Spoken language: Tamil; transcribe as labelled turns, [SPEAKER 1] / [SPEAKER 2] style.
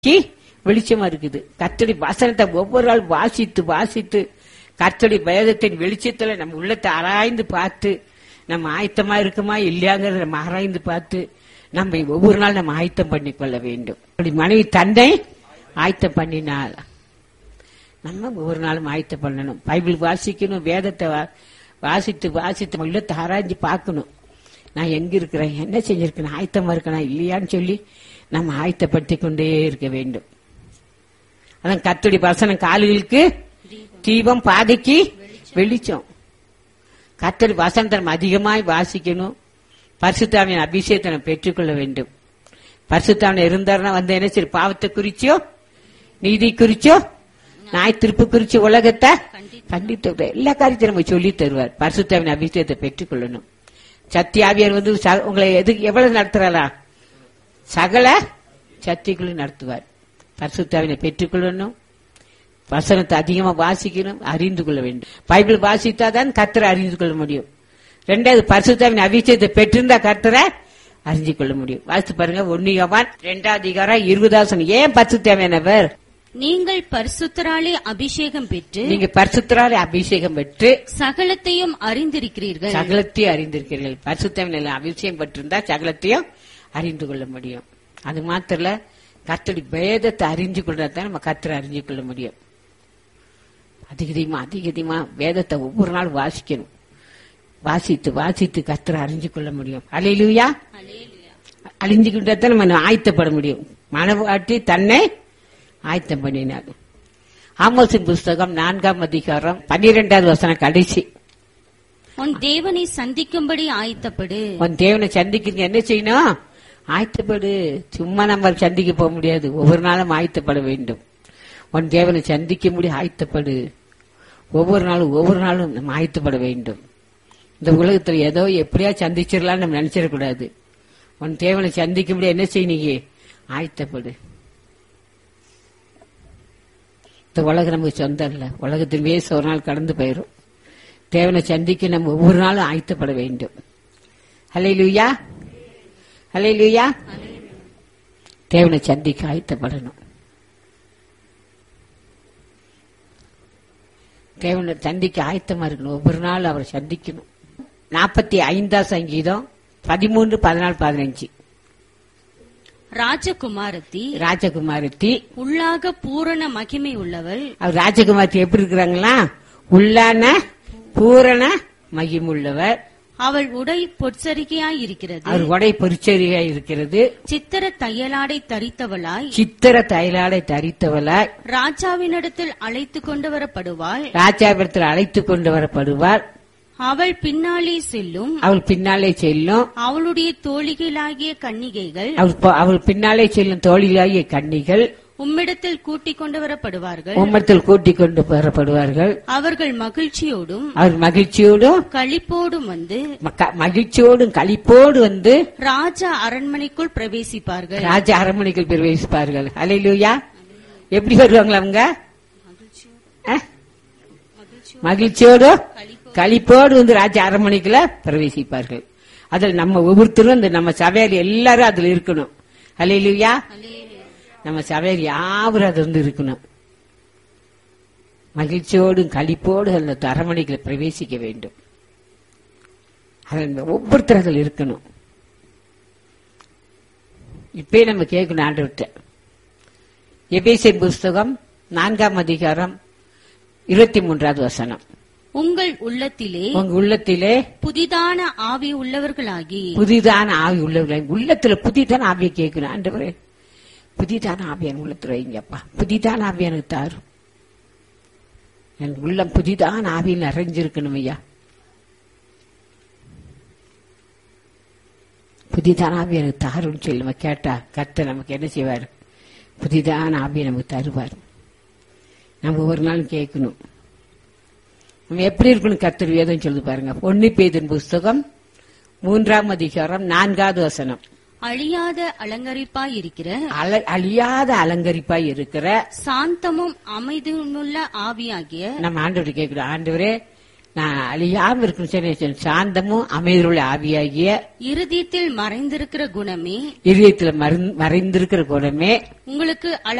[SPEAKER 1] கி வெளிச்சமா இருக்குது கர்த்தருடைய வசனத்தை ஒவ்வொரு நாள் வாசித்து வாசித்து கர்த்தருடைய வேதத்தின் வெளிச்சத்துல நம்ம உள்ளத்தை ஆராய்ந்து பார்த்து நம்ம ஆயத்தமா இருக்குமா இல்லையாங்கிறத நம்ம ஆராய்ந்து பார்த்து நம்ம ஒவ்வொரு நாள் நம்ம ஆயத்தம் பண்ணி கொள்ள வேண்டும் அப்படி மனைவி தன்னை ஆயத்தம் பண்ணினால் நம்ம ஒவ்வொரு நாளும் ஆயத்தம் பண்ணணும் பைபிள் வாசிக்கணும் வேதத்தை வா- வாசித்து வாசித்து நம்ம உள்ளத்தை ஆராய்ஞ்சு பார்க்கணும் நான் எங்க இருக்கிறேன் என்ன செஞ்சிருக்கேன் ஆயத்தமா இருக்கனா இல்லையான்னு சொல்லி நம்ம ஆயத்தப்படுத்தி கொண்டே இருக்க வேண்டும் அதான் கத்துடி வசனம் கால்களுக்கு தீபம் பாதைக்கு வெளிச்சம் கத்தடி வசனத்தை நம்ம அதிகமாய் வாசிக்கணும் பரிசுத்தாவின் அபிஷேகத்தை நம்ம பெற்றுக்கொள்ள வேண்டும் பரிசுத்தாவின் இருந்தாருன்னா வந்து என்ன சரி பாவத்தை குறிச்சோ நீதி குறிச்சோ நாய் திருப்பு குறிச்சு உலகத்தை கண்டித்து விடுவார். எல்லா காரியத்தையும் நம்ம சொல்லி தருவார் பரிசுத்தாவின் அபிஷேகத்தை பெற்றுக்கொள்ளணும் சத்தியாவியர் வந்து ச- உங்களை எது எவ்வளவு நடத்துறாரா சகல சக்திகளும் நடத்துவார் பரிசுத்தாவினை பெற்றுக்கொள்ளணும் வசனத்தை அதிகமா வாசிக்கணும் அறிந்து கொள்ள வேண்டும் பைபிள் வாசித்தாதான் கர்த்தரை அறிந்து கொள்ள முடியும் ரெண்டாவது பரிசுத்தாவின் அபிஷேகத்தை பெற்றிருந்தா கர்த்தரை அறிஞ்சு கொள்ள முடியும் வாசித்து பாருங்க ஒன்னு யோவான் ரெண்டாவது அதிகாரம் இருபதாசனம் ஏன் பரிசுத்தாவியானவர்
[SPEAKER 2] நீங்கள் பரிசுத்தராலே அபிஷேகம் பெற்று
[SPEAKER 1] நீங்க பரிசுத்தராலே அபிஷேகம் பெற்று
[SPEAKER 2] சகலத்தையும் அறிந்திருக்கிறீர்கள்
[SPEAKER 1] சகலத்தையும் அறிந்திருக்கிறீர்கள் பரிசுத்தவன் அபிஷேகம் பெற்றிருந்தா சகலத்தையும் அறிந்து கொள்ள முடியும் அது மாத்திரல கர்த்தடி வேதத்தை அறிஞ்சு கொள்றதான் நம்ம கர்த்தரை அறிஞ்சு கொள்ள முடியும் அதிகதிகமா அதிகதிகமா வேதத்தை ஒவ்வொரு நாள் வாசிக்கணும் வாசித்து வாசித்து கர்த்தரை அறிஞ்சு கொள்ள முடியும் அலையிலுயா அழிஞ்சுக்கிட்டதான் நம்ம ஆயத்தப்பட முடியும் மனவாட்டி தன்னை ஆயத்தம் பண்ணினார் ஆமோசின் புஸ்தகம் நான்காம் அதிகாரம் பன்னிரெண்டாவது வசனம் கடைசி
[SPEAKER 2] உன் தேவனை சந்திக்கும்படி ஆயத்தப்படு
[SPEAKER 1] உன் தேவனை சந்திக்க என்ன செய்யணும் ஆயத்தப்படு சும்மா நம்ம சந்திக்க போக முடியாது ஒவ்வொரு நாளும் ஆயத்தப்பட வேண்டும் உன் தேவனை சந்திக்க முடியும் ஆயத்தப்படு ஒவ்வொரு நாளும் ஒவ்வொரு நாளும் நம்ம ஆயத்தப்பட வேண்டும் இந்த உலகத்துல ஏதோ எப்படியா சந்திச்சிடலாம்னு நம்ம நினைச்சிடக்கூடாது உன் தேவனை சந்திக்க முடியும் என்ன செய்யணும் ஆயத்தப்படு இந்த உலகம் நமக்கு சொந்தம் இல்ல உலகத்தின் வேச ஒரு நாள் கடந்து போயிரும் தேவனை சந்திக்க நம்ம ஒவ்வொரு நாளும் ஆயத்தப்பட வேண்டும் ஹலே லூயா ஹலே லூயா தேவனை சந்திக்க ஆயத்தப்படணும் தேவனை சந்திக்க ஆயத்தமா இருக்கணும் ஒவ்வொரு நாள் அவரை சந்திக்கணும் நாற்பத்தி ஐந்தாம் சங்கீதம் பதிமூன்று பதினாலு பதினஞ்சு
[SPEAKER 2] ராஜகுமாரத்தி
[SPEAKER 1] ராஜகுமாரத்தி
[SPEAKER 2] உள்ளாக பூரண மகிமை உள்ளவள்
[SPEAKER 1] அவர் ராஜகுமாரத்தி எப்படி இருக்கிறாங்களா உள்ளான பூரண மகிமுள்ளவர்
[SPEAKER 2] அவள் உடை பொற்சரிகையாய் இருக்கிறது
[SPEAKER 1] அவர் உடை பொறிச்சரியா இருக்கிறது
[SPEAKER 2] சித்திர தையலாடை தரித்தவளாய்
[SPEAKER 1] சித்திர தைலாடை தரித்தவளாய்
[SPEAKER 2] ராஜாவினிடத்தில் அழைத்து கொண்டு வரப்படுவாள்
[SPEAKER 1] ராஜாபுரத்தில் அழைத்து கொண்டு வரப்படுவார்
[SPEAKER 2] அவள் பின்னாலே செல்லும்
[SPEAKER 1] அவள் பின்னாலே செல்லும்
[SPEAKER 2] அவளுடைய தோழிகளாகிய கன்னிகைகள்
[SPEAKER 1] அவள் ப- அவள் பின்னாலே செல்லும் தோழிகளாகிய கன்னிகள்
[SPEAKER 2] உம்மிடத்தில் கூட்டிக் கொண்டு வரப்படுவார்கள்
[SPEAKER 1] உம்மத்தில் கூட்டிக் கொண்டு வரப்படுவார்கள்
[SPEAKER 2] அவர்கள் மகிழ்ச்சியோடும்
[SPEAKER 1] அவர் மகிழ்ச்சியோடும்
[SPEAKER 2] களிப்போடும் வந்து
[SPEAKER 1] மக்க- மகிழ்ச்சியோடும் களிப்போடு வந்து
[SPEAKER 2] ராஜா அரண்மனைக்குள் பிரவேசிப்பார்கள்
[SPEAKER 1] ராஜ அரண்மனைக்குள் பிரவேசிப்பார்கள் அலையிலூயா எப்படி வருவாங்களா அவங்க அஹ்? மகிழ்ச்சியோடு களிப்போடு வந்து ராஜ அரண்மனைக்குள்ள பிரவேசிப்பார்கள் அதில் நம்ம ஒவ்வொருத்தரும் இந்த நம்ம சபையார் எல்லாரும் அதுல இருக்கணும் அலையிலூயா நம்ம சபையார் யாவரும் அது வந்து இருக்கணும் மகிழ்ச்சியோடும் களிப்போடு அந்த அரண்மனைக்குள்ள பிரவேசிக்க வேண்டும் அதில் ஒவ்வொருத்தரும் அதில் இருக்கணும் இப்பயே நம்ம கேட்கணும் ஆண்டவர்கிட்ட எபேசியர் புஸ்தகம் நான்காம் அதிகாரம் இருபத்தி மூன்றாவது வசனம்
[SPEAKER 2] உங்கள் உள்ளத்திலே
[SPEAKER 1] உங்க உள்ளத்திலே
[SPEAKER 2] புதிதான ஆவி உள்ளவர்களாகி
[SPEAKER 1] புதிதான ஆவி உள்ளவர்கள் உள்ளத்துல புதிதான ஆவியை கேட்கணும் ஆண்டவரே புதிதான ஆவியான உள்ளத்துல வைங்கப்பா புதிதான ஆவி எனக்கு தாரும் என் உள்ளம் புதிதான ஆவியில் நிறைஞ்சிருக்கணும் ஐயா புதிதான ஆவி எனக்கு தாருன்னு சொல்லி நம்ம கேட்டா கர்த்தர் நமக்கு என்ன செய்வார் புதிதான ஆவியை நமக்கு தருவார் நம்ம ஒரு நாள் கேட்கணும் நம்ம எப்படி இருக்கணும் கர்த்தர் வேதம் சொல்லுது பாருங்க பொன்னி பேதின் புஸ்தகம் மூன்றாம் அதிகாரம் நான்காவது வசனம்
[SPEAKER 2] அழியாத அலங்கரிப்பாய் இருக்கிற
[SPEAKER 1] அல- அழியாத அலங்கரிப்பாய் இருக்கிற
[SPEAKER 2] சாந்தமும் அமைதியுமுள்ள ஆவியாகிய
[SPEAKER 1] நம்ம ஆண்டவர் கேட்கிறோம் ஆண்டவரே நான் அழியாம இருக்கணும் சரி சாந்தமும் அமைதியுள்ள ஆவியாகிய
[SPEAKER 2] இருதயத்தில் மறைந்திருக்கிற குணமே
[SPEAKER 1] இதயத்துல மறைந்திருக்கிற குணமே
[SPEAKER 2] உங்களுக்கு